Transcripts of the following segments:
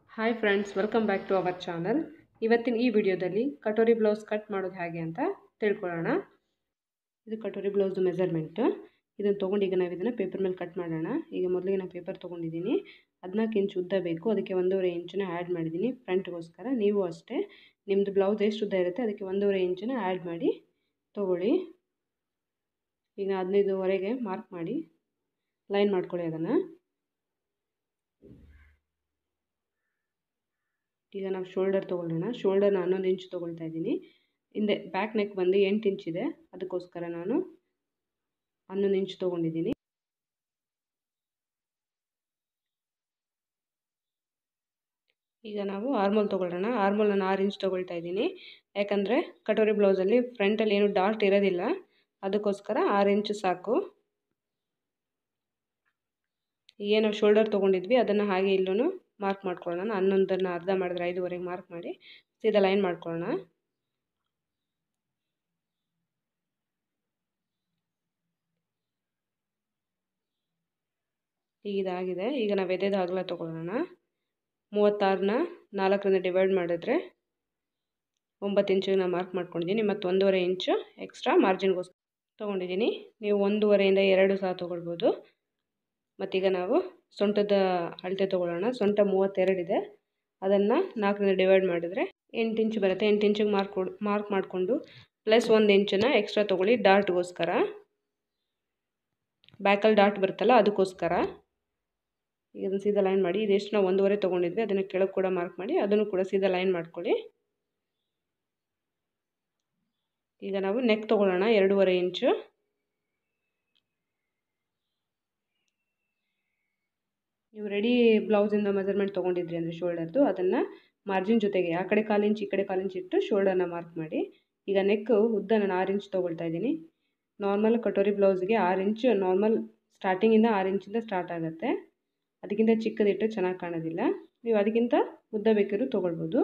hi friends welcome back to our channel ಇವತ್ತಿನ ಈ ವಿಡಿಯೋದಲ್ಲಿ ಕಟೋರಿ ಬ್ಲೌಸ್ ಕಟ್ ಮಾಡೋದು ಹೇಗೆ ಅಂತ ತಿಳ್ಕೊಳ್ಳೋಣ ಇದು ಕಟೋರಿ ಬ್ಲೌಸ್ದು ಮೆಜರ್ಮೆಂಟ್ ಇದನ್ನು ತೊಗೊಂಡು ಈಗ ನಾವು ಇದನ್ನು ಪೇಪರ್ ಮೇಲೆ ಕಟ್ ಮಾಡೋಣ ಈಗ ಮೊದಲಿಗೆ ನಾನು ಪೇಪರ್ ತೊಗೊಂಡಿದ್ದೀನಿ ಹದಿನಾಲ್ಕು ಇಂಚ್ ಉದ್ದ ಬೇಕು ಅದಕ್ಕೆ ಒಂದೂವರೆ ಇಂಚನ್ನ ಆ್ಯಡ್ ಮಾಡಿದ್ದೀನಿ ಫ್ರಂಟ್ಗೋಸ್ಕರ ನೀವು ಅಷ್ಟೇ ನಿಮ್ಮದು ಬ್ಲೌಸ್ ಎಷ್ಟು ಉದ್ದ ಇರುತ್ತೆ ಅದಕ್ಕೆ ಒಂದೂವರೆ ಇಂಚನ್ನ ಆ್ಯಡ್ ಮಾಡಿ ತೊಗೊಳ್ಳಿ ಈಗ ಹದಿನೈದುವರೆಗೆ ಮಾರ್ಕ್ ಮಾಡಿ ಲೈನ್ ಮಾಡ್ಕೊಳ್ಳಿ ಅದನ್ನು ಈಗ ನಾವು ಶೋಲ್ಡರ್ ತೊಗೊಳ್ಳೋಣ ಶೋಲ್ಡರ್ನ ಹನ್ನೊಂದು ಇಂಚ್ ತೊಗೊಳ್ತಾ ಇದ್ದೀನಿ ಹಿಂದೆ ಬ್ಯಾಕ್ ನೆಕ್ ಬಂದು ಎಂಟು ಇಂಚ್ ಇದೆ ಅದಕ್ಕೋಸ್ಕರ ನಾನು ಹನ್ನೊಂದು ಇಂಚ್ ತೊಗೊಂಡಿದ್ದೀನಿ ಈಗ ನಾವು ಆರ್ಮೋಲ್ ತೊಗೊಳ್ಳೋಣ ಆರ್ಮೋಲ್ ನಾನು ಆರು ಇಂಚ್ ತೊಗೊಳ್ತಾ ಇದ್ದೀನಿ ಯಾಕಂದರೆ ಕಟೋರಿ ಬ್ಲೌಸಲ್ಲಿ ಫ್ರಂಟಲ್ಲಿ ಏನು ಡಾರ್ಟ್ ಇರೋದಿಲ್ಲ ಅದಕ್ಕೋಸ್ಕರ ಆರು ಇಂಚು ಸಾಕು ಏನು ಶೋಲ್ಡರ್ ತೊಗೊಂಡಿದ್ವಿ ಅದನ್ನು ಹಾಗೆ ಇಲ್ಲೂ ಮಾರ್ಕ್ ಮಾಡ್ಕೊಳ್ಳೋಣ ಹನ್ನೊಂದನ್ನು ಅರ್ಧ ಮಾಡಿದ್ರೆ ಐದುವರೆಗೆ ಮಾರ್ಕ್ ಮಾಡಿ ಸೀದಾ ಲೈನ್ ಮಾಡ್ಕೊಳ್ಳೋಣ ಈಗ ಇದಾಗಿದೆ ಈಗ ನಾವು ಎದೆದು ಅಗಲ ತೊಗೊಳ್ಳೋಣ ಮೂವತ್ತಾರನ್ನ ನಾಲ್ಕರಿಂದ ಡಿವೈಡ್ ಮಾಡಿದ್ರೆ ಒಂಬತ್ತು ಇಂಚಿಗೆ ನಾನು ಮಾರ್ಕ್ ಮಾಡ್ಕೊಂಡಿದ್ದೀನಿ ಮತ್ತು ಒಂದೂವರೆ ಇಂಚು ಎಕ್ಸ್ಟ್ರಾ ಮಾರ್ಜಿನ್ಗೋಸ್ಕರ ತೊಗೊಂಡಿದ್ದೀನಿ ನೀವು ಒಂದೂವರೆಯಿಂದ ಎರಡು ಸಹ ತೊಗೊಳ್ಬೋದು ಮತ್ತೀಗ ನಾವು ಸೊಂಟದ ಅಳತೆ ತೊಗೊಳ್ಳೋಣ ಸೊಂಟ ಮೂವತ್ತೆರಡಿದೆ ಅದನ್ನು ನಾಲ್ಕರಿಂದ ಡಿವೈಡ್ ಮಾಡಿದರೆ ಎಂಟು ಇಂಚ್ ಬರುತ್ತೆ ಎಂಟು ಇಂಚಿಗೆ ಮಾರ್ಕ್ ಮಾರ್ಕ್ ಮಾಡಿಕೊಂಡು ಪ್ಲಸ್ ಒಂದು ಇಂಚನ್ನ ಎಕ್ಸ್ಟ್ರಾ ತೊಗೊಳ್ಳಿ ಡಾರ್ಟ್ಗೋಸ್ಕರ ಬ್ಯಾಕಲ್ಲಿ ಡಾಟ್ ಬರುತ್ತಲ್ಲ ಅದಕ್ಕೋಸ್ಕರ ಈಗ ಅದನ್ನು ಸೀದಾ ಲೈನ್ ಮಾಡಿ ಇದೆಷ್ಟು ನಾವು ಒಂದೂವರೆ ತೊಗೊಂಡಿದ್ವಿ ಅದನ್ನು ಕೆಳಗೆ ಕೂಡ ಮಾರ್ಕ್ ಮಾಡಿ ಅದನ್ನು ಕೂಡ ಸೀದಾ ಲೈನ್ ಮಾಡ್ಕೊಳ್ಳಿ ಈಗ ನಾವು ನೆಕ್ ತೊಗೊಳ್ಳೋಣ ಎರಡೂವರೆ ಇಂಚು ನೀವು ರೆಡಿ ಬ್ಲೌಸಿಂದ ಮೆಜರ್ಮೆಂಟ್ ತೊಗೊಂಡಿದ್ರಿ ಅಂದರೆ ಶೋಲ್ಡರ್ದು ಅದನ್ನು ಮಾರ್ಜಿನ್ ಜೊತೆಗೆ ಆ ಕಡೆ ಕಾಲು ಇಂಚ್ ಈ ಕಡೆ ಕಾಲು ಇಂಚ್ ಇಟ್ಟು ಶೋಲ್ಡರ್ನ ಮಾರ್ಕ್ ಮಾಡಿ ಈಗ ನೆಕ್ ಉದ್ದ ನಾನು ಆರು ಇಂಚ್ ತೊಗೊಳ್ತಾ ಇದ್ದೀನಿ ನಾರ್ಮಲ್ ಕಟೋರಿ ಬ್ಲೌಸ್ಗೆ ಆರು ಇಂಚ್ ನಾರ್ಮಲ್ ಸ್ಟಾರ್ಟಿಂಗಿಂದ ಆರು ಇಂಚಿಂದ ಸ್ಟಾರ್ಟ್ ಆಗುತ್ತೆ ಅದಕ್ಕಿಂತ ಚಿಕ್ಕದಿಟ್ಟು ಚೆನ್ನಾಗಿ ಕಾಣೋದಿಲ್ಲ ನೀವು ಅದಕ್ಕಿಂತ ಉದ್ದ ಬೇಕಿದ್ರು ತೊಗೊಳ್ಬೋದು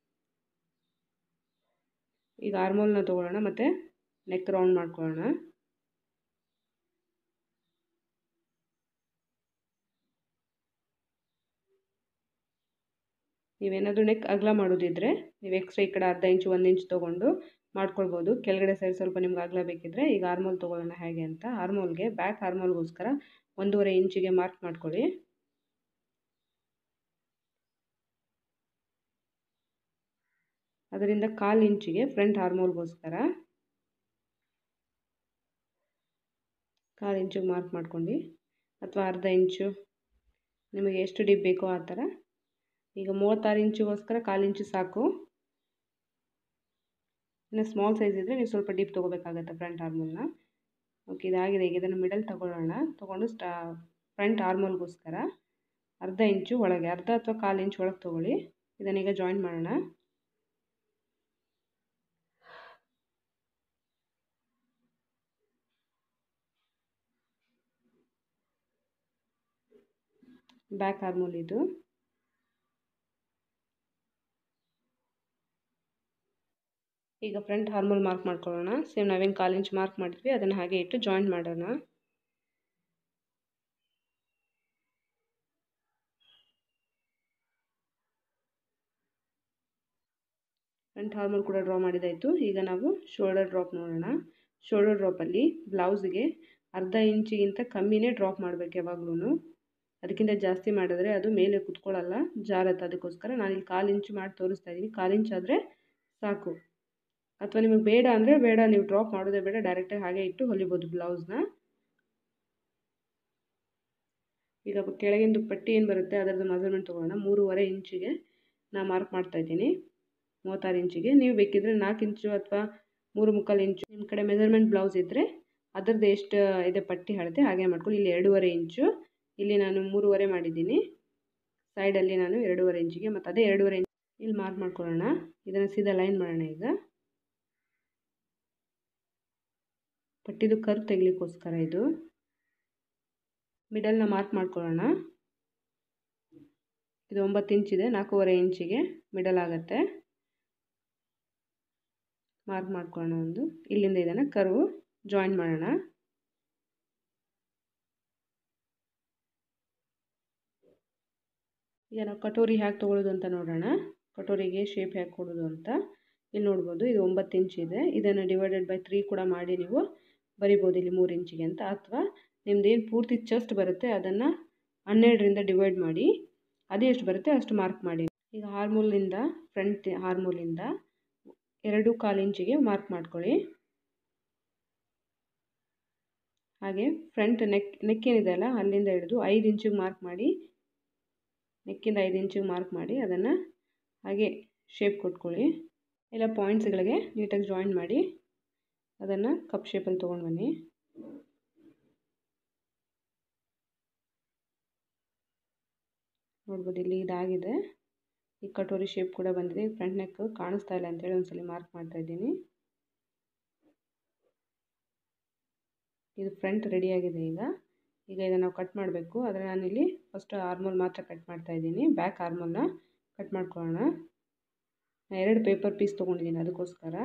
ಈಗ ಆರ್ಮೋಲ್ನ ತೊಗೊಳ್ಳೋಣ ಮತ್ತು ನೆಕ್ ರೌಂಡ್ ಮಾಡ್ಕೊಳ್ಳೋಣ ನೀವೇನಾದರೂ ನೆಕ್ ಅಗಲ ಮಾಡೋದಿದ್ರೆ ನೀವು ಎಕ್ಸ್ಟ್ರಾ ಈ ಕಡೆ ಅರ್ಧ ಇಂಚು ಒಂದು ಇಂಚ್ ತೊಗೊಂಡು ಮಾಡ್ಕೊಳ್ಬೋದು ಕೆಳಗಡೆ ಸೈಡ್ ಸ್ವಲ್ಪ ನಿಮ್ಗೆ ಅಗಲ ಬೇಕಿದ್ರೆ ಈಗ ಆರ್ಮೋಲ್ ತೊಗೊಳ್ಳೋಣ ಹೇಗೆ ಅಂತ ಆರ್ಮೋಲ್ಗೆ ಬ್ಯಾಕ್ ಆರ್ಮೋಲ್ಗೋಸ್ಕರ ಒಂದೂವರೆ ಇಂಚಿಗೆ ಮಾರ್ಕ್ ಮಾಡ್ಕೊಳ್ಳಿ ಅದರಿಂದ ಕಾಲು ಇಂಚಿಗೆ ಫ್ರಂಟ್ ಆರ್ಮೋಲ್ಗೋಸ್ಕರ ಕಾಲು ಇಂಚಿಗೆ ಮಾರ್ಕ್ ಮಾಡ್ಕೊಂಡು ಅಥವಾ ಅರ್ಧ ಇಂಚು ನಿಮಗೆ ಎಷ್ಟು ಡಿಪ್ ಬೇಕೋ ಆ ಥರ ಈಗ ಮೂವತ್ತಾರು ಇಂಚಿಗೋಸ್ಕರ ಕಾಲು ಇಂಚು ಸಾಕು ಇನ್ನು ಸ್ಮಾಲ್ ಸೈಜ್ ಇದ್ದರೆ ನೀವು ಸ್ವಲ್ಪ ಡೀಪ್ ತೊಗೋಬೇಕಾಗತ್ತೆ ಫ್ರಂಟ್ ಆರ್ಮೋಲ್ನ ಓಕೆ ಇದಾಗಿದೆ ಈಗ ಇದನ್ನು ಮಿಡಲ್ ತೊಗೊಳ್ಳೋಣ ತೊಗೊಂಡು ಸ್ಟಾ ಫ್ರಂಟ್ ಆರ್ಮೋಲ್ಗೋಸ್ಕರ ಅರ್ಧ ಇಂಚು ಒಳಗೆ ಅರ್ಧ ಅಥವಾ ಕಾಲು ಇಂಚು ಒಳಗೆ ತೊಗೊಳ್ಳಿ ಇದನ್ನೀಗ ಜಾಯಿನ್ ಮಾಡೋಣ ಬ್ಯಾಕ್ ಆರ್ಮೋಲ್ ಇದು ಈಗ ಫ್ರಂಟ್ ಹಾರ್ಮೋಲ್ ಮಾರ್ಕ್ ಮಾಡ್ಕೊಳ್ಳೋಣ ಸೇಮ್ ನಾವೇನು ಕಾಲು ಇಂಚ್ ಮಾರ್ಕ್ ಮಾಡಿದ್ವಿ ಅದನ್ನು ಹಾಗೆ ಇಟ್ಟು ಜಾಯಿನ್ ಮಾಡೋಣ ಫ್ರಂಟ್ ಹಾರ್ಮೋಲ್ ಕೂಡ ಡ್ರಾ ಮಾಡಿದಾಯಿತು ಈಗ ನಾವು ಶೋಲ್ಡರ್ ಡ್ರಾಪ್ ನೋಡೋಣ ಶೋಲ್ಡರ್ ಡ್ರಾಪಲ್ಲಿ ಬ್ಲೌಸ್ಗೆ ಅರ್ಧ ಇಂಚಿಗಿಂತ ಕಮ್ಮಿನೇ ಡ್ರಾಪ್ ಮಾಡಬೇಕು ಯಾವಾಗಲೂ ಅದಕ್ಕಿಂತ ಜಾಸ್ತಿ ಮಾಡಿದ್ರೆ ಅದು ಮೇಲೆ ಕುತ್ಕೊಳ್ಳಲ್ಲ ಜಾರತ್ತೆ ಅದಕ್ಕೋಸ್ಕರ ನಾನಿಲ್ಲಿ ಕಾಲು ಇಂಚು ಮಾಡಿ ತೋರಿಸ್ತಾ ಇದ್ದೀನಿ ಕಾಲು ಇಂಚ್ ಆದರೆ ಸಾಕು ಅಥವಾ ನಿಮಗೆ ಬೇಡ ಅಂದರೆ ಬೇಡ ನೀವು ಡ್ರಾಪ್ ಮಾಡೋದೇ ಬೇಡ ಡೈರೆಕ್ಟಾಗಿ ಹಾಗೆ ಇಟ್ಟು ಹೊಲಿಬೋದು ಬ್ಲೌಸ್ನ ಈಗ ಕೆಳಗಿಂದು ಪಟ್ಟಿ ಏನು ಬರುತ್ತೆ ಅದರದ್ದು ಮೆಜರ್ಮೆಂಟ್ ತೊಗೊಳ್ಳೋಣ ಮೂರುವರೆ ಇಂಚಿಗೆ ನಾನು ಮಾರ್ಕ್ ಮಾಡ್ತಾ ಇದ್ದೀನಿ ಮೂವತ್ತಾರು ಇಂಚಿಗೆ ನೀವು ಬೇಕಿದ್ರೆ ನಾಲ್ಕು ಇಂಚು ಅಥವಾ ಮೂರು ಮುಕ್ಕಾಲು ಇಂಚು ನಿಮ್ಮ ಕಡೆ ಮೆಜರ್ಮೆಂಟ್ ಬ್ಲೌಸ್ ಇದ್ದರೆ ಅದರದ್ದು ಎಷ್ಟು ಇದೆ ಪಟ್ಟಿ ಅಳತೆ ಹಾಗೆ ಮಾಡ್ಕೊಳ್ಳಿ ಇಲ್ಲಿ ಎರಡೂವರೆ ಇಂಚು ಇಲ್ಲಿ ನಾನು ಮೂರುವರೆ ಮಾಡಿದ್ದೀನಿ ಸೈಡಲ್ಲಿ ನಾನು ಎರಡೂವರೆ ಇಂಚಿಗೆ ಮತ್ತು ಅದೇ ಎರಡೂವರೆ ಇಂಚ್ ಇಲ್ಲಿ ಮಾರ್ಕ್ ಮಾಡ್ಕೊಳ್ಳೋಣ ಇದನ್ನು ಸೀದಾ ಲೈನ್ ಮಾಡೋಣ ಈಗ ಪಟ್ಟಿದು ಕರ್ವ್ ತೆಗಿಲಿಕ್ಕೋಸ್ಕರ ಇದು ಮಿಡಲ್ನ ಮಾರ್ಕ್ ಮಾಡ್ಕೊಳ್ಳೋಣ ಇದು ಒಂಬತ್ತು ಇಂಚಿದೆ ನಾಲ್ಕೂವರೆ ಇಂಚಿಗೆ ಮಿಡಲ್ ಆಗುತ್ತೆ ಮಾರ್ಕ್ ಮಾಡ್ಕೊಳ್ಳೋಣ ಒಂದು ಇಲ್ಲಿಂದ ಇದನ್ನು ಕರ್ವು ಜಾಯಿನ್ ಮಾಡೋಣ ಈಗ ನಾವು ಕಟೋರಿ ಹೇಗೆ ತೊಗೊಳ್ಳೋದು ಅಂತ ನೋಡೋಣ ಕಟೋರಿಗೆ ಶೇಪ್ ಹೇಗೆ ಕೊಡೋದು ಅಂತ ಇಲ್ಲಿ ನೋಡ್ಬೋದು ಇದು ಒಂಬತ್ತು ಇಂಚ್ ಇದೆ ಇದನ್ನು ಡಿವೈಡೆಡ್ ಬೈ ತ್ರೀ ಕೂಡ ಮಾಡಿ ನೀವು ಬರಿಬೋದು ಇಲ್ಲಿ ಮೂರು ಇಂಚಿಗೆ ಅಂತ ಅಥವಾ ನಿಮ್ದೇನು ಪೂರ್ತಿ ಚೆಸ್ಟ್ ಬರುತ್ತೆ ಅದನ್ನು ಹನ್ನೆರಡರಿಂದ ಡಿವೈಡ್ ಮಾಡಿ ಅದೇ ಎಷ್ಟು ಬರುತ್ತೆ ಅಷ್ಟು ಮಾರ್ಕ್ ಮಾಡಿ ಈಗ ಹಾರ್ಮೂಲಿಂದ ಫ್ರಂಟ್ ಹಾರ್ಮೂಲಿಂದ ಎರಡು ಕಾಲು ಇಂಚಿಗೆ ಮಾರ್ಕ್ ಮಾಡ್ಕೊಳ್ಳಿ ಹಾಗೆ ಫ್ರಂಟ್ ನೆಕ್ ನೆಕ್ ಏನಿದೆ ಅಲ್ಲ ಅಲ್ಲಿಂದ ಹಿಡಿದು ಐದು ಇಂಚಿಗೆ ಮಾರ್ಕ್ ಮಾಡಿ ನೆಕ್ಕಿಂದ ಐದು ಇಂಚಿಗೆ ಮಾರ್ಕ್ ಮಾಡಿ ಅದನ್ನು ಹಾಗೆ ಶೇಪ್ ಕೊಟ್ಕೊಳ್ಳಿ ಎಲ್ಲ ಪಾಯಿಂಟ್ಸ್ಗಳಿಗೆ ನೀಟಾಗಿ ಜಾಯಿನ್ ಮಾಡಿ ಅದನ್ನು ಕಪ್ ಶೇಪಲ್ಲಿ ತೊಗೊಂಡು ಬನ್ನಿ ನೋಡ್ಬೋದು ಇಲ್ಲಿ ಇದಾಗಿದೆ ಈ ಕಟೋರಿ ಶೇಪ್ ಕೂಡ ಬಂದಿದೆ ಫ್ರಂಟ್ ನೆಕ್ ಕಾಣಿಸ್ತಾ ಇಲ್ಲ ಅಂತೇಳಿ ಒಂದ್ಸಲಿ ಮಾರ್ಕ್ ಮಾಡ್ತಾ ಇದ್ದೀನಿ ಇದು ಫ್ರಂಟ್ ರೆಡಿಯಾಗಿದೆ ಈಗ ಈಗ ಇದನ್ನು ನಾವು ಕಟ್ ಮಾಡಬೇಕು ಆದರೆ ನಾನಿಲ್ಲಿ ಫಸ್ಟ್ ಆರ್ಮೋಲ್ ಮಾತ್ರ ಕಟ್ ಮಾಡ್ತಾ ಇದ್ದೀನಿ ಬ್ಯಾಕ್ ಆರ್ಮೋಲ್ನ ಕಟ್ ಮಾಡ್ಕೊಳ್ಳೋಣ ನಾನು ಎರಡು ಪೇಪರ್ ಪೀಸ್ ತೊಗೊಂಡಿದ್ದೀನಿ ಅದಕ್ಕೋಸ್ಕರ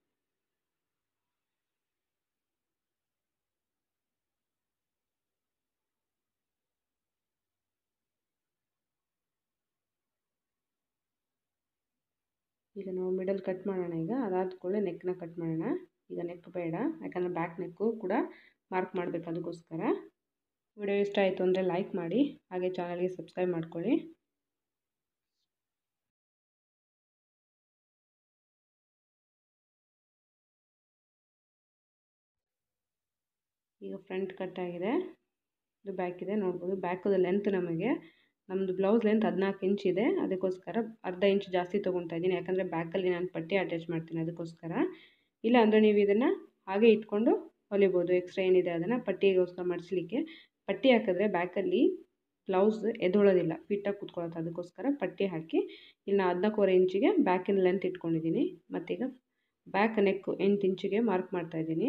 ಈಗ ನಾವು ಮಿಡಲ್ ಕಟ್ ಮಾಡೋಣ ಈಗ ಅದಾದ ಕೂಡಲೇ ನೆಕ್ನ ಕಟ್ ಮಾಡೋಣ ಈಗ ನೆಕ್ ಬೇಡ ಯಾಕಂದರೆ ಬ್ಯಾಕ್ ನೆಕ್ಕು ಕೂಡ ಮಾರ್ಕ್ ಮಾಡಬೇಕು ಅದಕ್ಕೋಸ್ಕರ ವಿಡಿಯೋ ಇಷ್ಟ ಆಯಿತು ಅಂದರೆ ಲೈಕ್ ಮಾಡಿ ಹಾಗೆ ಚಾನಲ್ಗೆ ಸಬ್ಸ್ಕ್ರೈಬ್ ಮಾಡ್ಕೊಳ್ಳಿ ಈಗ ಫ್ರಂಟ್ ಕಟ್ ಆಗಿದೆ ಇದು ಬ್ಯಾಕ್ ಇದೆ ನೋಡ್ಬೋದು ಬ್ಯಾಕದ ಲೆಂತ್ ನಮಗೆ ನಮ್ಮದು ಬ್ಲೌಸ್ ಲೆಂತ್ ಹದಿನಾಲ್ಕು ಇಂಚ್ ಇದೆ ಅದಕ್ಕೋಸ್ಕರ ಅರ್ಧ ಇಂಚ್ ಜಾಸ್ತಿ ತೊಗೊತಾ ಇದ್ದೀನಿ ಯಾಕಂದರೆ ಬ್ಯಾಕಲ್ಲಿ ನಾನು ಪಟ್ಟಿ ಅಟ್ಯಾಚ್ ಮಾಡ್ತೀನಿ ಅದಕ್ಕೋಸ್ಕರ ಇಲ್ಲ ಅಂದರೆ ನೀವು ಇದನ್ನು ಹಾಗೆ ಇಟ್ಕೊಂಡು ಹೊಲಿಬೋದು ಎಕ್ಸ್ಟ್ರಾ ಏನಿದೆ ಅದನ್ನು ಪಟ್ಟಿಗೋಸ್ಕರ ಮಡಿಸ್ಲಿಕ್ಕೆ ಪಟ್ಟಿ ಹಾಕಿದ್ರೆ ಬ್ಯಾಕಲ್ಲಿ ಬ್ಲೌಸ್ ಎದೊಳೋದಿಲ್ಲ ಫಿಟ್ಟಾಗಿ ಕೂತ್ಕೊಳ್ಳುತ್ತೆ ಅದಕ್ಕೋಸ್ಕರ ಪಟ್ಟಿ ಹಾಕಿ ಇಲ್ಲಿ ನಾನು ಹದಿನಾಲ್ಕೂವರೆ ಇಂಚಿಗೆ ಬ್ಯಾಕಿನ ಲೆಂತ್ ಇಟ್ಕೊಂಡಿದ್ದೀನಿ ಮತ್ತೀಗ ಬ್ಯಾಕ್ ನೆಕ್ಕು ಎಂಟು ಇಂಚಿಗೆ ಮಾರ್ಕ್ ಮಾಡ್ತಾಯಿದ್ದೀನಿ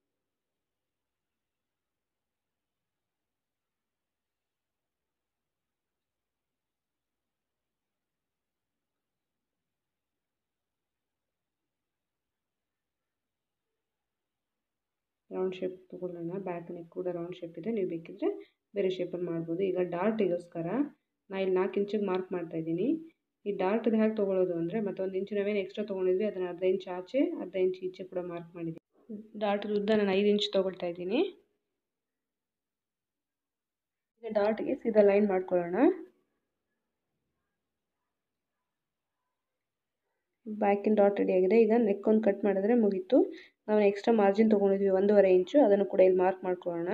ರೌಂಡ್ ಶೇಪ್ ತೊಗೊಳ್ಳೋಣ ಬ್ಯಾಕ್ ನೆಕ್ ಕೂಡ ರೌಂಡ್ ಶೇಪ್ ಇದೆ ನೀವು ಬೇಕಿದ್ದರೆ ಬೇರೆ ಶೇಪಲ್ಲಿ ಮಾಡ್ಬೋದು ಈಗ ಡಾರ್ಟಿಗೋಸ್ಕರ ನಾನು ಇಲ್ಲಿ ನಾಲ್ಕು ಇಂಚಿಗೆ ಮಾರ್ಕ್ ಮಾಡ್ತಾಯಿದ್ದೀನಿ ಈ ಡಾರ್ಟ್ದು ಹೇಗೆ ತೊಗೊಳ್ಳೋದು ಅಂದರೆ ಮತ್ತೊಂದು ಇಂಚು ನಾವೇನು ಎಕ್ಸ್ಟ್ರಾ ತೊಗೊಂಡಿದ್ವಿ ಅದನ್ನು ಅರ್ಧ ಇಂಚ್ ಆಚೆ ಅರ್ಧ ಇಂಚ್ ಈಚೆ ಕೂಡ ಮಾರ್ಕ್ ಮಾಡಿದ್ದೀನಿ ಡಾರ್ಟ್ದು ಉದ್ದ ನಾನು ಐದು ಇಂಚ್ ತೊಗೊಳ್ತಾ ಇದ್ದೀನಿ ಈಗ ಡಾರ್ಟ್ಗೆ ಸೀದಾ ಲೈನ್ ಮಾಡ್ಕೊಳ್ಳೋಣ ಬ್ಯಾಕಿನ ಡಾಟ್ ರೆಡಿ ಆಗಿದೆ ಈಗ ನೆಕ್ ಒಂದು ಕಟ್ ಮಾಡಿದ್ರೆ ಮುಗೀತು ನಾವು ಎಕ್ಸ್ಟ್ರಾ ಮಾರ್ಜಿನ್ ತೊಗೊಂಡಿದ್ವಿ ಒಂದೂವರೆ ಇಂಚು ಅದನ್ನು ಕೂಡ ಇಲ್ಲಿ ಮಾರ್ಕ್ ಮಾಡ್ಕೊಳ್ಳೋಣ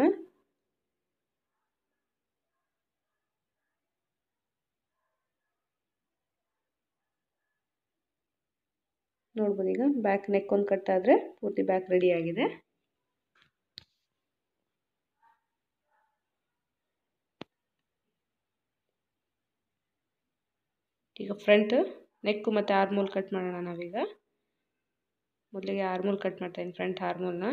ನೋಡ್ಬೋದು ಈಗ ಬ್ಯಾಕ್ ನೆಕ್ ಒಂದು ಕಟ್ ಆದರೆ ಪೂರ್ತಿ ಬ್ಯಾಕ್ ರೆಡಿ ಆಗಿದೆ ಈಗ ಫ್ರಂಟ್ ನೆಕ್ಕು ಮತ್ತು ಆರ್ಮೋಲ್ ಕಟ್ ಮಾಡೋಣ ನಾವೀಗ ಮೊದಲಿಗೆ ಆರ್ಮೋಲ್ ಕಟ್ ಮಾಡ್ತಾಯಿದ್ದೀನಿ ಫ್ರಂಟ್ ಆರ್ಮೋಲ್ನ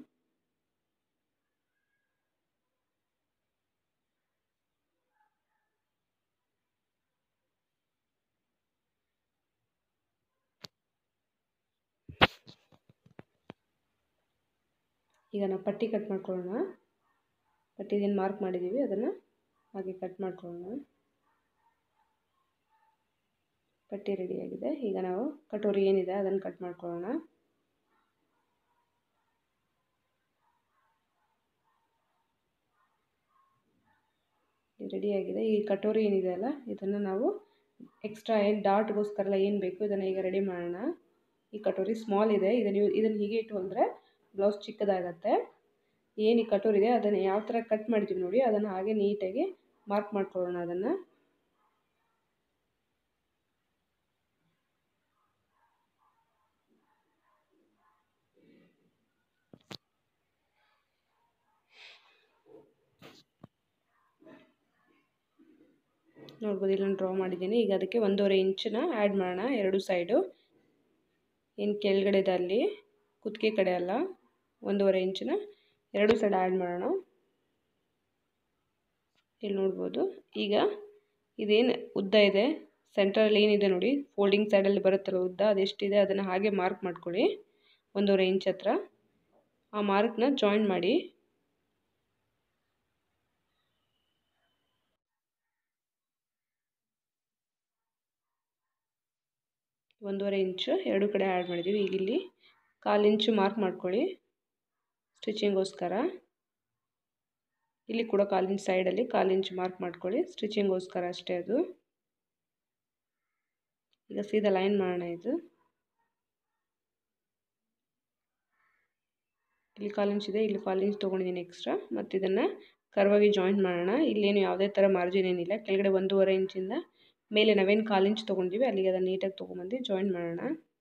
ಈಗ ನಾವು ಪಟ್ಟಿ ಕಟ್ ಮಾಡ್ಕೊಳ್ಳೋಣ ಪಟ್ಟಿಗೇನು ಮಾರ್ಕ್ ಮಾಡಿದ್ದೀವಿ ಅದನ್ನು ಹಾಗೆ ಕಟ್ ಮಾಡ್ಕೊಳ್ಳೋಣ ಪಟ್ಟಿ ರೆಡಿಯಾಗಿದೆ ಈಗ ನಾವು ಕಟೋರಿ ಏನಿದೆ ಅದನ್ನು ಕಟ್ ಮಾಡ್ಕೊಳ್ಳೋಣ ರೆಡಿಯಾಗಿದೆ ಈ ಕಟೋರಿ ಏನಿದೆ ಅಲ್ಲ ಇದನ್ನು ನಾವು ಎಕ್ಸ್ಟ್ರಾ ಏನು ಡಾಟ್ಗೋಸ್ಕರ ಏನು ಬೇಕು ಇದನ್ನು ಈಗ ರೆಡಿ ಮಾಡೋಣ ಈ ಕಟೋರಿ ಸ್ಮಾಲ್ ಇದೆ ಇದನ್ನು ನೀವು ಇದನ್ನು ಹೀಗೆ ಇಟ್ಟು ಅಂದರೆ ಬ್ಲೌಸ್ ಚಿಕ್ಕದಾಗತ್ತೆ ಏನು ಈ ಕಟೋರಿ ಇದೆ ಅದನ್ನು ಯಾವ ಥರ ಕಟ್ ಮಾಡಿದ್ದೀವಿ ನೋಡಿ ಅದನ್ನು ಹಾಗೆ ನೀಟಾಗಿ ಮಾರ್ಕ್ ಮಾಡ್ಕೊಳ್ಳೋಣ ಅದನ್ನು ನೋಡ್ಬೋದು ಇಲ್ಲಿ ನಾನು ಡ್ರಾ ಮಾಡಿದ್ದೀನಿ ಈಗ ಅದಕ್ಕೆ ಒಂದೂವರೆ ಇಂಚನ್ನ ಆ್ಯಡ್ ಮಾಡೋಣ ಎರಡು ಸೈಡು ಏನು ಕೆಳಗಡೆ ಇದೆ ಅಲ್ಲಿ ಕುತ್ತಿಗೆ ಕಡೆ ಅಲ್ಲ ಒಂದೂವರೆ ಇಂಚನ್ನ ಎರಡು ಸೈಡ್ ಆ್ಯಡ್ ಮಾಡೋಣ ಇಲ್ಲಿ ನೋಡ್ಬೋದು ಈಗ ಇದೇನು ಉದ್ದ ಇದೆ ಸೆಂಟ್ರಲ್ಲಿ ಏನಿದೆ ನೋಡಿ ಫೋಲ್ಡಿಂಗ್ ಸೈಡಲ್ಲಿ ಬರುತ್ತಲ್ಲ ಉದ್ದ ಅದೆಷ್ಟಿದೆ ಅದನ್ನು ಹಾಗೆ ಮಾರ್ಕ್ ಮಾಡ್ಕೊಳ್ಳಿ ಒಂದೂವರೆ ಇಂಚ್ ಹತ್ರ ಆ ಮಾರ್ಕ್ನ ಜಾಯಿನ್ ಮಾಡಿ ಒಂದೂವರೆ ಇಂಚು ಎರಡು ಕಡೆ ಆ್ಯಡ್ ಮಾಡಿದ್ದೀವಿ ಈಗ ಇಲ್ಲಿ ಕಾಲು ಇಂಚು ಮಾರ್ಕ್ ಮಾಡ್ಕೊಳ್ಳಿ ಸ್ಟಿಚಿಂಗೋಸ್ಕರ ಇಲ್ಲಿ ಕೂಡ ಕಾಲು ಇಂಚ್ ಸೈಡಲ್ಲಿ ಕಾಲು ಇಂಚ್ ಮಾರ್ಕ್ ಮಾಡ್ಕೊಳ್ಳಿ ಸ್ಟಿಚಿಂಗೋಸ್ಕರ ಅಷ್ಟೇ ಅದು ಈಗ ಸೀದಾ ಲೈನ್ ಮಾಡೋಣ ಇದು ಇಲ್ಲಿ ಕಾಲು ಇಂಚ್ ಇದೆ ಇಲ್ಲಿ ಕಾಲು ಇಂಚ್ ತೊಗೊಂಡಿದ್ದೀನಿ ಎಕ್ಸ್ಟ್ರಾ ಮತ್ತು ಇದನ್ನು ಕರ್ವಾಗಿ ಜಾಯಿಂಟ್ ಮಾಡೋಣ ಇಲ್ಲೇನು ಯಾವುದೇ ಥರ ಮಾರ್ಜಿನ್ ಏನಿಲ್ಲ ಕೆಳಗಡೆ ಒಂದೂವರೆ ಇಂಚಿಂದ ಮೇಲೆ ನಾವೇನು ಕಾಲು ಇಂಚ್ ತೊಗೊಂಡಿವಿ ಅಲ್ಲಿಗೆ ಅದನ್ನು ನೀಟಾಗಿ ತೊಗೊಂಬಂದು ಜಾಯಿಂಟ್ ಮಾಡೋಣ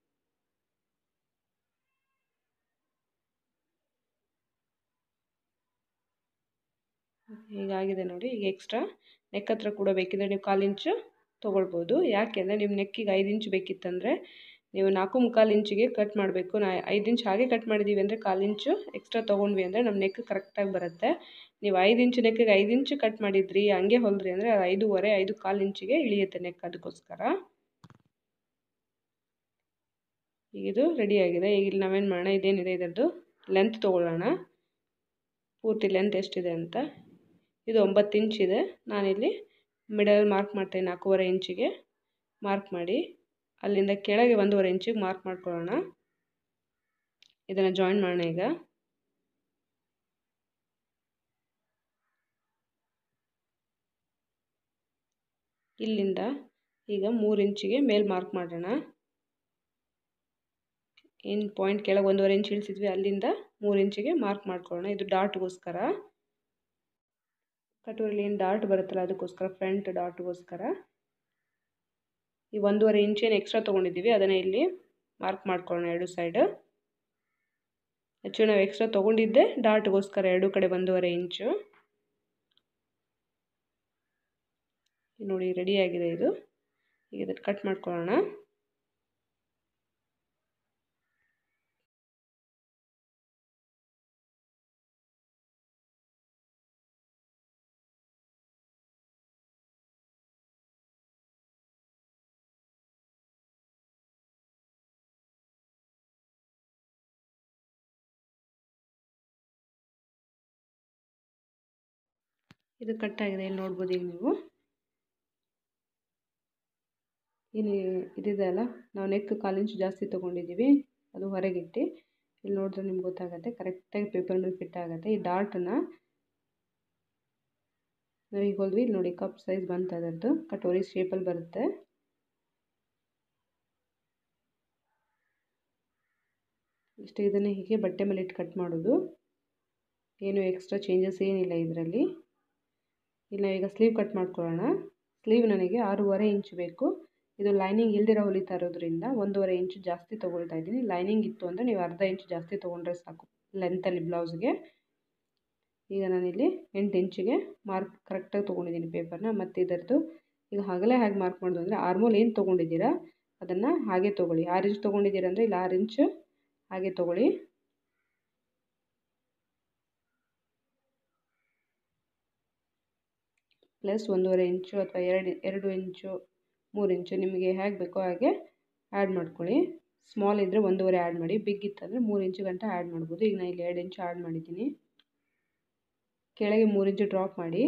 ಹೀಗಾಗಿದೆ ನೋಡಿ ಈಗ ಎಕ್ಸ್ಟ್ರಾ ನೆಕ್ ಹತ್ರ ಕೂಡ ಬೇಕಿದ್ರೆ ನೀವು ಕಾಲು ಇಂಚು ತೊಗೊಳ್ಬೋದು ಯಾಕೆಂದರೆ ನಿಮ್ಮ ನೆಕ್ಕಿಗೆ ಐದು ಇಂಚ್ ಬೇಕಿತ್ತಂದರೆ ನೀವು ನಾಲ್ಕು ಮುಕ್ಕಾಲು ಇಂಚಿಗೆ ಕಟ್ ಮಾಡಬೇಕು ನಾ ಐದು ಇಂಚ್ ಹಾಗೆ ಕಟ್ ಮಾಡಿದ್ದೀವಿ ಅಂದರೆ ಕಾಲು ಇಂಚು ಎಕ್ಸ್ಟ್ರಾ ತೊಗೊಂಡ್ವಿ ಅಂದರೆ ನಮ್ಮ ನೆಕ್ ಕರೆಕ್ಟಾಗಿ ಬರುತ್ತೆ ನೀವು ಐದು ಇಂಚು ನೆಕ್ಕಿಗೆ ಐದು ಇಂಚು ಕಟ್ ಮಾಡಿದ್ರಿ ಹಂಗೆ ಹೊಲ್ದ್ರಿ ಅಂದರೆ ಅದು ಐದೂವರೆ ಐದು ಕಾಲು ಇಂಚಿಗೆ ಇಳಿಯುತ್ತೆ ನೆಕ್ ಅದಕ್ಕೋಸ್ಕರ ಈಗ ಇದು ರೆಡಿಯಾಗಿದೆ ಈಗ ಇಲ್ಲಿ ನಾವೇನು ಮಾಡೋಣ ಇದೇನಿದೆ ಇದರದ್ದು ಲೆಂತ್ ತೊಗೊಳ್ಳೋಣ ಪೂರ್ತಿ ಲೆಂತ್ ಎಷ್ಟಿದೆ ಅಂತ ಇದು ಒಂಬತ್ತು ಇಂಚ್ ಇದೆ ನಾನಿಲ್ಲಿ ಮಿಡಲ್ ಮಾರ್ಕ್ ಮಾಡ್ತೇನೆ ನಾಲ್ಕೂವರೆ ಇಂಚಿಗೆ ಮಾರ್ಕ್ ಮಾಡಿ ಅಲ್ಲಿಂದ ಕೆಳಗೆ ಒಂದೂವರೆ ಇಂಚಿಗೆ ಮಾರ್ಕ್ ಮಾಡ್ಕೊಳ್ಳೋಣ ಇದನ್ನು ಜಾಯಿನ್ ಮಾಡೋಣ ಈಗ ಇಲ್ಲಿಂದ ಈಗ ಮೂರು ಇಂಚಿಗೆ ಮೇಲೆ ಮಾರ್ಕ್ ಮಾಡೋಣ ಏನು ಪಾಯಿಂಟ್ ಕೆಳಗೆ ಒಂದೂವರೆ ಇಂಚ್ ಇಳಿಸಿದ್ವಿ ಅಲ್ಲಿಂದ ಮೂರು ಇಂಚಿಗೆ ಮಾರ್ಕ್ ಮಾಡ್ಕೊಳ್ಳೋಣ ಇದು ಡಾಟ್ಗೋಸ್ಕರ ಕಟೋರಿಲಿ ಏನು ಡಾಟ್ ಬರುತ್ತಲ್ಲ ಅದಕ್ಕೋಸ್ಕರ ಫ್ರಂಟ್ ಡಾಟ್ಗೋಸ್ಕರ ಈ ಒಂದೂವರೆ ಇಂಚೇನು ಎಕ್ಸ್ಟ್ರಾ ತೊಗೊಂಡಿದ್ದೀವಿ ಅದನ್ನು ಇಲ್ಲಿ ಮಾರ್ಕ್ ಮಾಡ್ಕೊಳ್ಳೋಣ ಎರಡು ಸೈಡ್ ಆ್ಯಕ್ಚುಲಿ ನಾವು ಎಕ್ಸ್ಟ್ರಾ ತೊಗೊಂಡಿದ್ದೆ ಡಾಟ್ಗೋಸ್ಕರ ಎರಡು ಕಡೆ ಒಂದೂವರೆ ಇಂಚು ನೋಡಿ ರೆಡಿಯಾಗಿದೆ ಇದು ಈಗ ಇದನ್ನು ಕಟ್ ಮಾಡ್ಕೊಳ್ಳೋಣ ಇದು ಕಟ್ಟಾಗಿದೆ ಇಲ್ಲಿ ನೋಡ್ಬೋದು ಈಗ ನೀವು ಇಲ್ಲಿ ಇದಿದೆ ಅಲ್ಲ ನಾವು ನೆಕ್ ಕಾಲು ಇಂಚು ಜಾಸ್ತಿ ತೊಗೊಂಡಿದ್ದೀವಿ ಅದು ಹೊರಗಿಟ್ಟು ಇಲ್ಲಿ ನೋಡಿದ್ರೆ ನಿಮ್ಗೆ ಗೊತ್ತಾಗುತ್ತೆ ಕರೆಕ್ಟಾಗಿ ಪೇಪರ್ ಮೇಲೆ ಫಿಟ್ ಆಗುತ್ತೆ ಈ ಡಾಟನ್ನು ನಾವು ಈಗ ಹೋದ್ವಿ ಇಲ್ಲಿ ನೋಡಿ ಕಪ್ ಸೈಜ್ ಬಂತು ಅದರದ್ದು ಕಟೋರಿ ಶೇಪಲ್ಲಿ ಬರುತ್ತೆ ಇಷ್ಟು ಇದನ್ನು ಹೀಗೆ ಬಟ್ಟೆ ಮೇಲೆ ಇಟ್ಟು ಕಟ್ ಮಾಡೋದು ಏನು ಎಕ್ಸ್ಟ್ರಾ ಚೇಂಜಸ್ ಏನಿಲ್ಲ ಇದರಲ್ಲಿ ಇಲ್ಲ ಈಗ ಸ್ಲೀವ್ ಕಟ್ ಮಾಡ್ಕೊಳ್ಳೋಣ ಸ್ಲೀವ್ ನನಗೆ ಆರೂವರೆ ಇಂಚ್ ಬೇಕು ಇದು ಲೈನಿಂಗ್ ಇಲ್ದಿರೋ ಹೊಲಿತಾ ಇರೋದ್ರಿಂದ ಒಂದೂವರೆ ಇಂಚು ಜಾಸ್ತಿ ತೊಗೊಳ್ತಾ ಇದ್ದೀನಿ ಲೈನಿಂಗ್ ಇತ್ತು ಅಂದರೆ ನೀವು ಅರ್ಧ ಇಂಚ್ ಜಾಸ್ತಿ ತೊಗೊಂಡ್ರೆ ಸಾಕು ಲೆಂತಲ್ಲಿ ಬ್ಲೌಸ್ಗೆ ಈಗ ನಾನಿಲ್ಲಿ ಎಂಟು ಇಂಚಿಗೆ ಮಾರ್ಕ್ ಕರೆಕ್ಟಾಗಿ ತೊಗೊಂಡಿದ್ದೀನಿ ಪೇಪರ್ನ ಮತ್ತು ಇದರದ್ದು ಈಗ ಹಗಲೇ ಹೇಗೆ ಮಾರ್ಕ್ ಮಾಡೋದು ಅಂದರೆ ಆರ್ಮೋಲ್ ಏನು ತೊಗೊಂಡಿದ್ದೀರಾ ಅದನ್ನು ಹಾಗೆ ತೊಗೊಳ್ಳಿ ಆರು ಇಂಚ್ ತೊಗೊಂಡಿದ್ದೀರ ಅಂದರೆ ಇಲ್ಲಿ ಆರು ಇಂಚು ಹಾಗೆ ತೊಗೊಳ್ಳಿ ಪ್ಲಸ್ ಒಂದೂವರೆ ಇಂಚು ಅಥವಾ ಎರಡು ಎರಡು ಇಂಚು ಮೂರು ಇಂಚು ನಿಮಗೆ ಹೇಗೆ ಬೇಕೋ ಹಾಗೆ ಆ್ಯಡ್ ಮಾಡ್ಕೊಳ್ಳಿ ಸ್ಮಾಲ್ ಇದ್ದರೆ ಒಂದೂವರೆ ಆ್ಯಡ್ ಮಾಡಿ ಬಿಗ್ ಇತ್ತಂದರೆ ಮೂರು ಇಂಚು ಗಂಟ ಆ್ಯಡ್ ಮಾಡ್ಬೋದು ಈಗ ನಾನು ಇಲ್ಲಿ ಎರಡು ಇಂಚು ಆ್ಯಡ್ ಮಾಡಿದ್ದೀನಿ ಕೆಳಗೆ ಮೂರು ಇಂಚು ಡ್ರಾಪ್ ಮಾಡಿ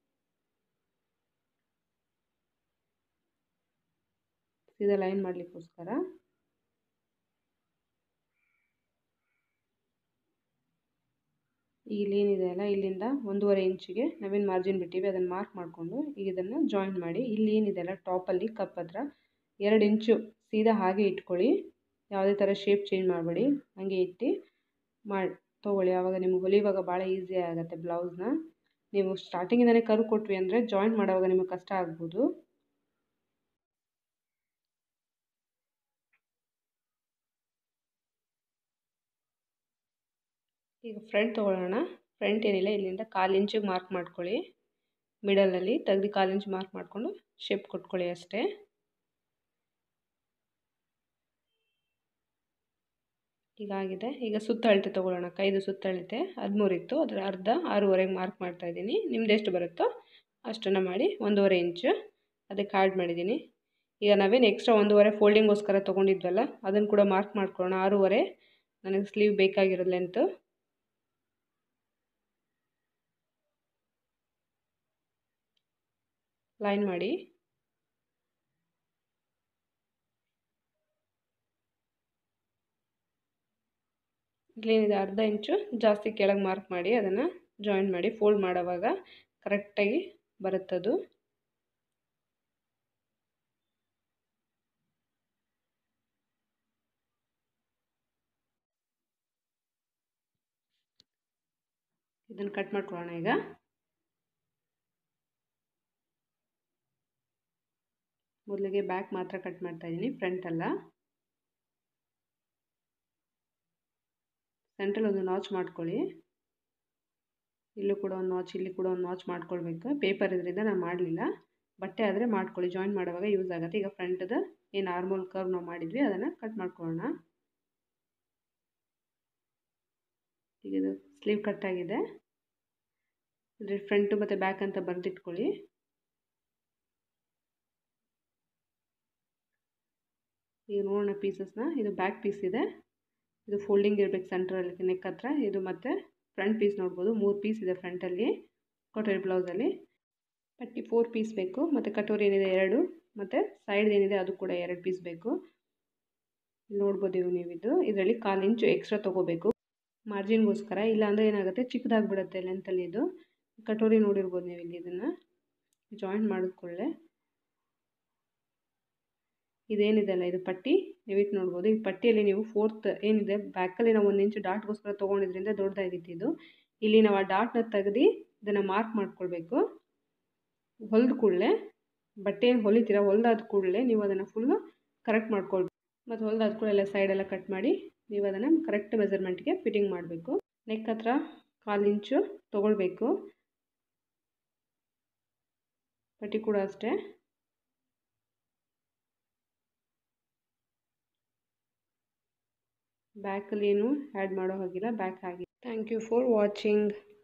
ಸೀದಾ ಲೈನ್ ಮಾಡಲಿಕ್ಕೋಸ್ಕರ ಈಗ ಇಲ್ಲೇನಿದೆ ಅಲ್ಲ ಇಲ್ಲಿಂದ ಒಂದೂವರೆ ಇಂಚಿಗೆ ನಾವೇನು ಮಾರ್ಜಿನ್ ಬಿಟ್ಟಿವಿ ಅದನ್ನು ಮಾರ್ಕ್ ಮಾಡಿಕೊಂಡು ಈಗ ಇದನ್ನು ಜಾಯಿನ್ ಮಾಡಿ ಇಲ್ಲಿ ಏನಿದೆ ಅಲ್ಲ ಟಾಪಲ್ಲಿ ಕಪ್ ಹತ್ರ ಎರಡು ಇಂಚು ಸೀದಾ ಹಾಗೆ ಇಟ್ಕೊಳ್ಳಿ ಯಾವುದೇ ಥರ ಶೇಪ್ ಚೇಂಜ್ ಮಾಡಬೇಡಿ ಹಾಗೆ ಇಟ್ಟು ಮಾಡಿ ತೊಗೊಳ್ಳಿ ಆವಾಗ ನಿಮ್ಗೆ ಹೊಲಿಯುವಾಗ ಭಾಳ ಈಸಿ ಆಗುತ್ತೆ ಬ್ಲೌಸ್ನ ನೀವು ಸ್ಟಾರ್ಟಿಂಗಿಂದನೇ ಕರು ಕೊಟ್ವಿ ಅಂದರೆ ಜಾಯಿಂಟ್ ಮಾಡೋವಾಗ ನಿಮಗೆ ಕಷ್ಟ ಆಗ್ಬೋದು ಈಗ ಫ್ರಂಟ್ ತೊಗೊಳ್ಳೋಣ ಫ್ರಂಟ್ ಏನಿಲ್ಲ ಇಲ್ಲಿಂದ ಕಾಲು ಇಂಚಿಗೆ ಮಾರ್ಕ್ ಮಾಡ್ಕೊಳ್ಳಿ ಮಿಡಲಲ್ಲಿ ತೆಗ್ದು ಕಾಲು ಇಂಚ್ ಮಾರ್ಕ್ ಮಾಡಿಕೊಂಡು ಶೇಪ್ ಕೊಟ್ಕೊಳ್ಳಿ ಅಷ್ಟೇ ಹೀಗಾಗಿದೆ ಈಗ ಸುತ್ತಳತೆ ತೊಗೊಳ್ಳೋಣ ಕೈದು ಸುತ್ತಳತೆ ಹದಿಮೂರಿತ್ತು ಅದರ ಅರ್ಧ ಆರೂವರೆಗೆ ಮಾರ್ಕ್ ಮಾಡ್ತಾಯಿದ್ದೀನಿ ನಿಮ್ದು ಎಷ್ಟು ಬರುತ್ತೋ ಅಷ್ಟನ್ನು ಮಾಡಿ ಒಂದೂವರೆ ಇಂಚು ಅದಕ್ಕೆ ಆ್ಯಡ್ ಮಾಡಿದ್ದೀನಿ ಈಗ ನಾವೇನು ಎಕ್ಸ್ಟ್ರಾ ಒಂದೂವರೆ ಫೋಲ್ಡಿಂಗೋಸ್ಕರ ತೊಗೊಂಡಿದ್ವಲ್ಲ ಅದನ್ನು ಕೂಡ ಮಾರ್ಕ್ ಮಾಡ್ಕೊಳ್ಳೋಣ ಆರೂವರೆ ನನಗೆ ಸ್ಲೀವ್ ಬೇಕಾಗಿರೋ ಲೆಂತು ಲೈನ್ ಮಾಡಿ ಇಲ್ಲೇನಿದೆ ಅರ್ಧ ಇಂಚು ಜಾಸ್ತಿ ಕೆಳಗೆ ಮಾರ್ಕ್ ಮಾಡಿ ಅದನ್ನು ಜಾಯಿನ್ ಮಾಡಿ ಫೋಲ್ಡ್ ಮಾಡೋವಾಗ ಕರೆಕ್ಟಾಗಿ ಬರುತ್ತದು ಇದನ್ನು ಕಟ್ ಮಾಡ್ಕೊಳ್ಳೋಣ ಈಗ ಮೊದಲಿಗೆ ಬ್ಯಾಕ್ ಮಾತ್ರ ಕಟ್ ಮಾಡ್ತಾ ಇದ್ದೀನಿ ಫ್ರಂಟ್ ಅಲ್ಲ ಸೆಂಟ್ರಲ್ಲಿ ಒಂದು ನಾಚ್ ಮಾಡ್ಕೊಳ್ಳಿ ಇಲ್ಲೂ ಕೂಡ ಒಂದು ನಾಚ್ ಇಲ್ಲಿ ಕೂಡ ಒಂದು ನಾಚ್ ಮಾಡ್ಕೊಳ್ಬೇಕು ಪೇಪರ್ ಇದರಿಂದ ನಾನು ಮಾಡಲಿಲ್ಲ ಬಟ್ಟೆ ಆದರೆ ಮಾಡ್ಕೊಳ್ಳಿ ಜಾಯಿನ್ ಮಾಡುವಾಗ ಯೂಸ್ ಆಗುತ್ತೆ ಈಗ ಫ್ರಂಟ್ದು ಏನು ನಾರ್ಮಲ್ ಕರ್ವ್ ನಾವು ಮಾಡಿದ್ವಿ ಅದನ್ನು ಕಟ್ ಮಾಡ್ಕೊಳ್ಳೋಣ ಈಗ ಇದು ಸ್ಲೀವ್ ಕಟ್ ಆಗಿದೆ ಅಂದರೆ ಫ್ರಂಟು ಮತ್ತು ಬ್ಯಾಕ್ ಅಂತ ಬರೆದಿಟ್ಕೊಳ್ಳಿ ಈಗ ನೋಡೋಣ ಪೀಸಸ್ನ ಇದು ಬ್ಯಾಕ್ ಪೀಸ್ ಇದೆ ಇದು ಫೋಲ್ಡಿಂಗ್ ಇರಬೇಕು ಸೆಂಟ್ರಲ್ಲಿ ನೆಕ್ ಹತ್ರ ಇದು ಮತ್ತು ಫ್ರಂಟ್ ಪೀಸ್ ನೋಡ್ಬೋದು ಮೂರು ಪೀಸ್ ಇದೆ ಫ್ರಂಟಲ್ಲಿ ಕಟೋರಿ ಬ್ಲೌಸಲ್ಲಿ ಪಟ್ಟಿ ಫೋರ್ ಪೀಸ್ ಬೇಕು ಮತ್ತು ಕಟೋರಿ ಏನಿದೆ ಎರಡು ಮತ್ತು ಸೈಡ್ ಏನಿದೆ ಅದು ಕೂಡ ಎರಡು ಪೀಸ್ ಬೇಕು ನೋಡ್ಬೋದು ನೀವು ಇದು ಇದರಲ್ಲಿ ಕಾಲು ಇಂಚು ಎಕ್ಸ್ಟ್ರಾ ತೊಗೋಬೇಕು ಮಾರ್ಜಿನ್ಗೋಸ್ಕರ ಇಲ್ಲಾಂದರೆ ಏನಾಗುತ್ತೆ ಚಿಕ್ಕದಾಗಿಬಿಡುತ್ತೆ ಲೆಂತಲ್ಲಿ ಇದು ಕಟೋರಿ ನೋಡಿರ್ಬೋದು ನೀವು ಇಲ್ಲಿ ಇದನ್ನು ಜಾಯಿಂಟ್ ಮಾಡಿದ್ಕೊಳ್ಳೆ ಇದೇನಿದೆ ಅಲ್ಲ ಇದು ಪಟ್ಟಿ ನೀವು ಇಟ್ಟು ನೋಡ್ಬೋದು ಈ ಪಟ್ಟಿಯಲ್ಲಿ ನೀವು ಫೋರ್ತ್ ಏನಿದೆ ಬ್ಯಾಕಲ್ಲಿ ನಾವು ಒಂದು ಇಂಚು ಡಾಟ್ಗೋಸ್ಕರ ತೊಗೊಂಡಿದ್ರಿಂದ ದೊಡ್ಡದಾಗಿತ್ತು ಇದು ಇಲ್ಲಿ ನಾವು ಆ ಡಾಟ್ನ ತೆಗೆದು ಇದನ್ನು ಮಾರ್ಕ್ ಮಾಡ್ಕೊಳ್ಬೇಕು ಹೊಲಿದ ಕೂಡಲೇ ಬಟ್ಟೆ ಏನು ಹೊಲಿತೀರ ಹೊಲ್ದಾದ ಕೂಡಲೇ ನೀವು ಅದನ್ನು ಫುಲ್ಲು ಕರೆಕ್ಟ್ ಮಾಡ್ಕೊಳ್ಬೇಕು ಮತ್ತು ಹೊಲ್ದಾದ ಕೂಡಲೇ ಸೈಡೆಲ್ಲ ಕಟ್ ಮಾಡಿ ನೀವು ಅದನ್ನು ಕರೆಕ್ಟ್ ಮೆಜರ್ಮೆಂಟ್ಗೆ ಫಿಟ್ಟಿಂಗ್ ಮಾಡಬೇಕು ನೆಕ್ ಹತ್ರ ಕಾಲು ಇಂಚು ತೊಗೊಳ್ಬೇಕು ಪಟ್ಟಿ ಕೂಡ ಅಷ್ಟೇ ಬ್ಯಾಕಲ್ಲಿ ಏನು ಆ್ಯಡ್ ಮಾಡೋ ಹಾಗಿಲ್ಲ ಬ್ಯಾಕ್ ಆಗಿ ಥ್ಯಾಂಕ್ ಯು ಫಾರ್ ವಾಚಿಂಗ್